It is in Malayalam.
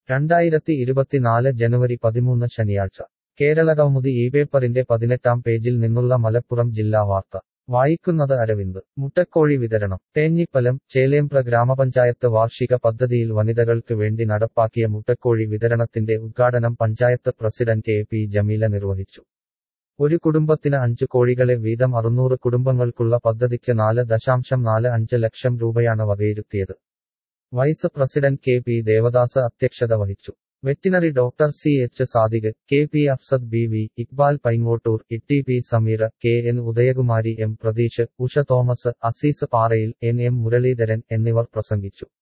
രണ്ടായിരത്തി ഇരുപത്തിനാല് ജനുവരി പതിമൂന്ന് ശനിയാഴ്ച കേരളകൗമുദി ഈ പേപ്പറിന്റെ പതിനെട്ടാം പേജിൽ നിന്നുള്ള മലപ്പുറം ജില്ലാ വാർത്ത വായിക്കുന്നത് അരവിന്ദ് മുട്ടക്കോഴി വിതരണം തേഞ്ഞിപ്പലം ചേലേമ്പ്ര ഗ്രാമപഞ്ചായത്ത് വാർഷിക പദ്ധതിയിൽ വനിതകൾക്ക് വേണ്ടി നടപ്പാക്കിയ മുട്ടക്കോഴി വിതരണത്തിന്റെ ഉദ്ഘാടനം panchayat president A P Jameela നിർവഹിച്ചു ഒരു കുടുംബത്തിന് അഞ്ചു കോഴികളെ വീതം അറുന്നൂറ് കുടുംബങ്ങൾക്കുള്ള പദ്ധതിക്ക് നാല് ദശാംശം നാല് അഞ്ച് ലക്ഷം രൂപയാണ് വകയിരുത്തിയത് vice president K P Devadas അധ്യക്ഷത വഹിച്ചു veterinary doctor C H Sadiq K P Afsad B V Iqbal Paingottoor Itty P Sameera K N Udayakumari M Pratheesh Usha Thomas Azeez Parayil N M Muraleedharan എന്നിവർ പ്രസംഗിച്ചു